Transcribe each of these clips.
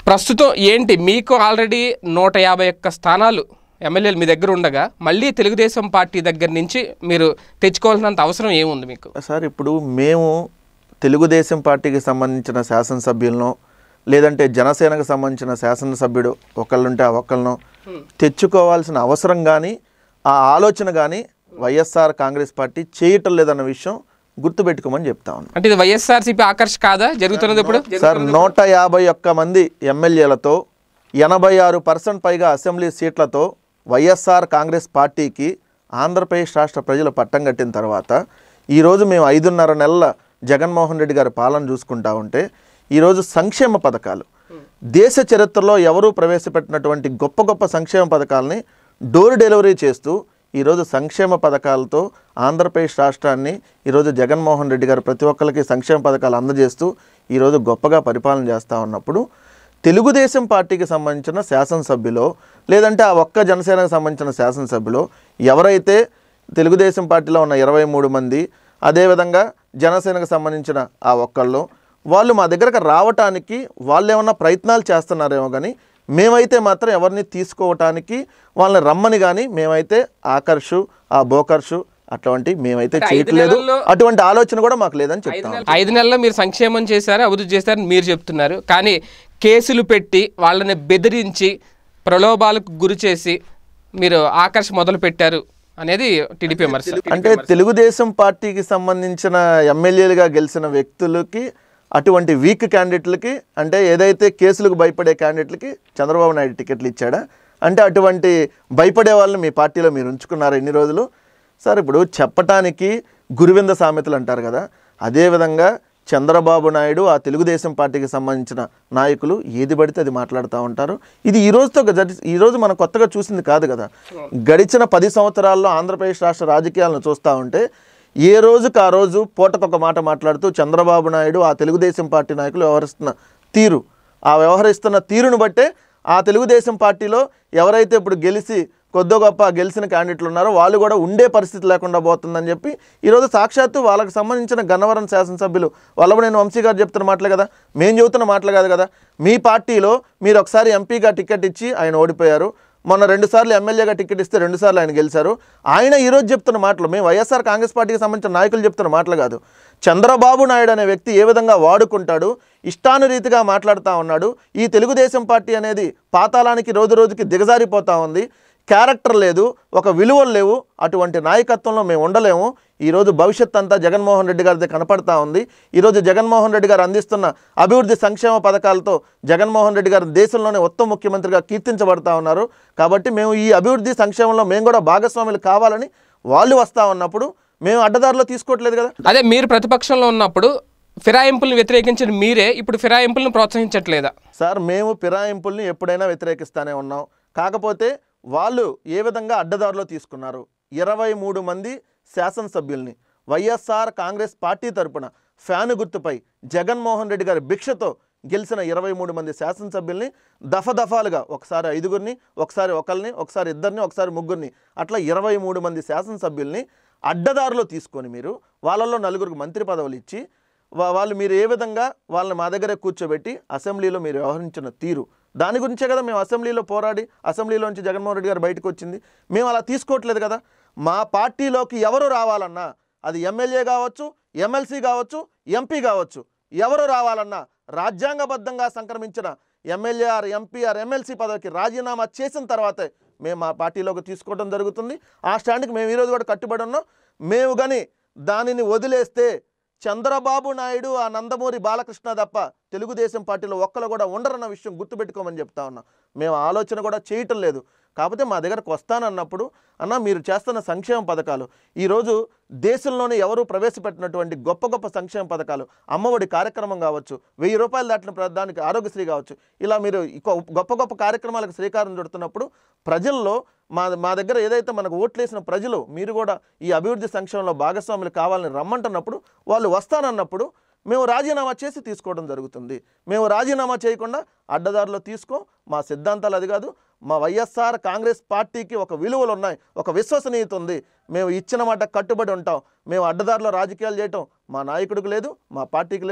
ప్రస్తుతం ఏంటి మీకు ఆల్రెడీ నూట యాభై ఒక్క స్థానాలు ఎమ్మెల్యేలు మీ దగ్గర ఉండగా మళ్ళీ తెలుగుదేశం పార్టీ దగ్గర నుంచి మీరు తెచ్చుకోవాల్సినంత అవసరం ఏముంది మీకు సార్ ఇప్పుడు మేము తెలుగుదేశం పార్టీకి సంబంధించిన శాసనసభ్యులను లేదంటే జనసేనకు సంబంధించిన శాసనసభ్యుడు ఒకళ్ళుంటే ఆ ఒక్కళ్ళను తెచ్చుకోవాల్సిన అవసరం కానీ ఆ ఆలోచన కానీ వైఎస్ఆర్ కాంగ్రెస్ పార్టీ చేయటం లేదన్న విషయం గుర్తుపెట్టుకోమని చెప్తా ఉన్నాను అంటే ఇది వైఎస్ఆర్సీపీ ఆకర్ష్ కాదా జరుగుతున్నది ఇప్పుడు సార్ నూట యాభై ఒక్క మంది ఎమ్మెల్యేలతో ఎనభై ఆరు పర్సెంట్ పైగా అసెంబ్లీ సీట్లతో వైఎస్ఆర్ కాంగ్రెస్ పార్టీకి ఆంధ్రప్రదేశ్ రాష్ట్ర ప్రజలు పట్టం కట్టిన తర్వాత ఈరోజు మేము ఐదున్నర నెలల జగన్మోహన్ రెడ్డి గారి పాలన చూసుకుంటా ఉంటే ఈరోజు సంక్షేమ పథకాలు దేశ చరిత్రలో ఎవరూ ప్రవేశపెట్టినటువంటి గొప్ప గొప్ప సంక్షేమ పథకాలని డోర్ డెలివరీ చేస్తూ ఈరోజు సంక్షేమ పథకాలతో ఆంధ్రప్రదేశ్ రాష్ట్రాన్ని ఈరోజు జగన్మోహన్ రెడ్డి గారు ప్రతి ఒక్కరికి సంక్షేమ పథకాలు అందజేస్తూ ఈరోజు గొప్పగా పరిపాలన చేస్తూ ఉన్నప్పుడు తెలుగుదేశం పార్టీకి సంబంధించిన శాసనసభ్యులో లేదంటే ఆ ఒక్క జనసేనకు సంబంధించిన శాసనసభ్యులో ఎవరైతే తెలుగుదేశం పార్టీలో ఉన్న ఇరవై మూడు మంది అదేవిధంగా జనసేనకు సంబంధించిన ఆ ఒక్కళ్ళు వాళ్ళు మా దగ్గరకు రావటానికి వాళ్ళు ఏమన్నా ప్రయత్నాలు చేస్తున్నారేమో కానీ మేమైతే మాత్రం ఎవరిని తీసుకోవటానికి వాళ్ళని రమ్మని కానీ మేమైతే ఆకర్షు ఆ బోకర్షు అటువంటి మేమైతే అంటే ఐదు చేయట్లేదు నెలల్లో- అటువంటి ఆలోచన కూడా మాకు లేదని చెప్తాం ఐదు నెలల్లో మీరు సంక్షేమం చేశారు అభివృద్ధి చేశారని మీరు చెప్తున్నారు కానీ కేసులు పెట్టి వాళ్ళని బెదిరించి ప్రలోభాలకు గురి చేసి మీరు ఆకర్ష్ మొదలు పెట్టారు అనేది టీడీపీ విమర్శ అంటే తెలుగుదేశం పార్టీకి సంబంధించిన ఎమ్మెల్యేలుగా గెలిచిన వ్యక్తులకి అటువంటి వీక్ క్యాండిడేట్లకి అంటే ఏదైతే కేసులకు భయపడే క్యాండిడేట్లకి చంద్రబాబు నాయుడు టికెట్లు ఇచ్చాడా అంటే అటువంటి భయపడే వాళ్ళని మీ పార్టీలో మీరు ఉంచుకున్నారు ఎన్ని రోజులు సార్ ఇప్పుడు చెప్పటానికి గురువింద సామెతలు అంటారు కదా అదేవిధంగా చంద్రబాబు నాయుడు ఆ తెలుగుదేశం పార్టీకి సంబంధించిన నాయకులు ఏది పడితే అది మాట్లాడుతూ ఉంటారు ఇది ఈ రోజుతో గడి- ఈ రోజు మనం కొత్తగా చూసింది కాదు కదా గడిచిన పది సంవత్సరాల్లో ఆంధ్రప్రదేశ్ రాష్ట్ర రాజకీయాలను చూస్తూ ఉంటే ఏ రోజుకు ఆ రోజు పూటకొక మాట మాట్లాడుతూ చంద్రబాబు నాయుడు ఆ తెలుగుదేశం పార్టీ నాయకులు వ్యవహరిస్తున్న తీరు ఆ వ్యవహరిస్తున్న తీరును బట్టే ఆ తెలుగుదేశం పార్టీలో ఎవరైతే ఇప్పుడు గెలిచి కొద్దో గొప్ప గెలిచిన క్యాండిడేట్లు ఉన్నారో వాళ్ళు కూడా ఉండే పరిస్థితి లేకుండా పోతుందని చెప్పి ఈరోజు సాక్షాత్తు వాళ్ళకి సంబంధించిన గన్నవరం శాసనసభ్యులు వల్లభనేని వంశీ గారు చెప్తున్న మాటలే కదా మేము చెబుతున్న మాటలు కాదు కదా మీ పార్టీలో మీరు ఒకసారి ఎంపీగా టికెట్ ఇచ్చి ఆయన ఓడిపోయారు మొన్న రెండుసార్లు ఎమ్మెల్యేగా టికెట్ ఇస్తే రెండుసార్లు ఆయన గెలిచారు ఆయన ఈరోజు చెప్తున్న మాటలు మేము వైఎస్ఆర్ కాంగ్రెస్ పార్టీకి సంబంధించిన నాయకులు చెప్తున్న మాటలు కాదు చంద్రబాబు నాయుడు అనే వ్యక్తి ఏ విధంగా వాడుకుంటాడు ఇష్టానురీతిగా మాట్లాడుతూ ఉన్నాడు ఈ తెలుగుదేశం పార్టీ అనేది పాతాళానికి రోజు రోజుకి దిగజారిపోతూ ఉంది క్యారెక్టర్ లేదు ఒక విలువలు లేవు అటువంటి నాయకత్వంలో మేము ఉండలేము ఈరోజు భవిష్యత్ అంతా జగన్మోహన్ రెడ్డి గారిది కనపడతా ఉంది ఈరోజు జగన్మోహన్ రెడ్డి గారు అందిస్తున్న అభివృద్ధి సంక్షేమ పథకాలతో జగన్మోహన్ రెడ్డి గారు దేశంలోనే ఉత్తమ ముఖ్యమంత్రిగా కీర్తించబడతా ఉన్నారు కాబట్టి మేము ఈ అభివృద్ధి సంక్షేమంలో మేము కూడా భాగస్వాములు కావాలని వాళ్ళు వస్తూ ఉన్నప్పుడు మేము అడ్డదారిలో తీసుకోవట్లేదు కదా అదే మీరు ప్రతిపక్షంలో ఉన్నప్పుడు ఫిరాయింపులను వ్యతిరేకించిన మీరే ఇప్పుడు ఫిరాయింపులను ప్రోత్సహించట్లేదా సార్ మేము ఫిరాయింపుల్ని ఎప్పుడైనా వ్యతిరేకిస్తానే ఉన్నాం కాకపోతే వాళ్ళు ఏ విధంగా అడ్డదారిలో తీసుకున్నారు ఇరవై మూడు మంది శాసనసభ్యుల్ని వైఎస్ఆర్ కాంగ్రెస్ పార్టీ తరపున ఫ్యాను గుర్తుపై జగన్మోహన్ రెడ్డి గారి భిక్షతో గెలిచిన ఇరవై మూడు మంది శాసనసభ్యుల్ని దఫదఫాలుగా ఒకసారి ఐదుగురిని ఒకసారి ఒకరిని ఒకసారి ఇద్దరిని ఒకసారి ముగ్గురిని అట్లా ఇరవై మూడు మంది శాసనసభ్యుల్ని అడ్డదారిలో తీసుకొని మీరు వాళ్ళల్లో నలుగురికి మంత్రి పదవులు ఇచ్చి వా- వాళ్ళు మీరు ఏ విధంగా వాళ్ళని మా దగ్గరే కూర్చోబెట్టి అసెంబ్లీలో మీరు వ్యవహరించిన తీరు దాని గురించే కదా మేము అసెంబ్లీలో పోరాడి అసెంబ్లీలోంచి జగన్మోహన్ రెడ్డి గారు బయటకు వచ్చింది మేము అలా తీసుకోవట్లేదు కదా మా పార్టీలోకి ఎవరు రావాలన్నా అది ఎమ్మెల్యే కావచ్చు ఎమ్మెల్సీ కావచ్చు ఎంపీ కావచ్చు ఎవరు రావాలన్నా రాజ్యాంగబద్ధంగా సంక్రమించిన MLA or MP or MLC పదవికి రాజీనామా చేసిన తర్వాతే మేము మా పార్టీలోకి తీసుకోవడం జరుగుతుంది ఆ స్టాండ్కి మేము ఈరోజు కూడా కట్టుబడి ఉన్నాం మేము కానీ దానిని వదిలేస్తే చంద్రబాబు నాయుడు ఆ నందమూరి బాలకృష్ణ తప్ప తెలుగుదేశం పార్టీలో ఒక్కరు కూడా ఉండరన్న విషయం గుర్తుపెట్టుకోమని చెప్తా ఉన్నా మేము ఆలోచన కూడా చేయటం లేదు కాకపోతే మా దగ్గరకు వస్తానన్నప్పుడు అన్న మీరు చేస్తున్న సంక్షేమ పథకాలు ఈరోజు దేశంలోనే ఎవరు ప్రవేశపెట్టినటువంటి గొప్ప గొప్ప సంక్షేమ పథకాలు అమ్మఒడి కార్యక్రమం కావచ్చు వెయ్యి రూపాయలు దాటిన ప్ర- దానికి ఆరోగ్యశ్రీ కావచ్చు ఇలా మీరు ఇక- గొప్ప గొప్ప కార్యక్రమాలకు శ్రీకారం చుడుతున్నప్పుడు ప్రజల్లో మా మా దగ్గర ఏదైతే మనకు ఓట్లేసిన ప్రజలు మీరు కూడా ఈ అభివృద్ధి సంక్షేమంలో భాగస్వాములు కావాలని రమ్మంటున్నప్పుడు వాళ్ళు వస్తానన్నప్పుడు మేము రాజీనామా చేసి తీసుకోవడం జరుగుతుంది మేము రాజీనామా చేయకుండా అడ్డదారిలో తీసుకో మా సిద్ధాంతాలు అది కాదు మా వైఎస్ఆర్ కాంగ్రెస్ పార్టీకి ఒక విలువలు ఉన్నాయి ఒక విశ్వసనీయత ఉంది మేము ఇచ్చిన మాట కట్టుబడి ఉంటాం మేము అడ్డదారిలో రాజకీయాలు చేయటం మా నాయకుడికి లేదు మా పార్టీకి లేదు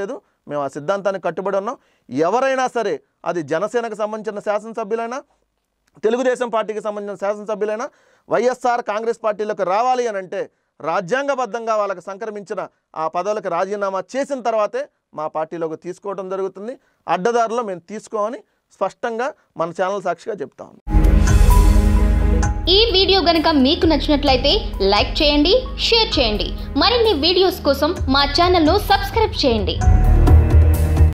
మేము ఆ సిద్ధాంతానికి కట్టుబడి ఉన్నాం ఎవరైనా సరే అది జనసేనకు సంబంధించిన శాసనసభ్యులైనా తెలుగుదేశం పార్టీకి సంబంధించిన శాసనసభ్యులైనా వైఎస్ఆర్ కాంగ్రెస్ పార్టీలోకి రావాలి అని అంటే రాజ్యాంగబద్ధంగా వాళ్ళకి సంక్రమించిన ఆ పదవులకు రాజీనామా చేసిన తర్వాతే మా పార్టీలోకి తీసుకోవడం జరుగుతుంది అడ్డదారిలో మేము తీసుకోమని స్పష్టంగా మన ఛానల్ సాక్షిగా చెప్తాం ఈ వీడియో గనుక మీకు నచ్చినట్లయితే లైక్ చేయండి షేర్ చేయండి మరిన్ని వీడియోస్ కోసం మా ఛానల్ను సబ్స్క్రైబ్ చేయండి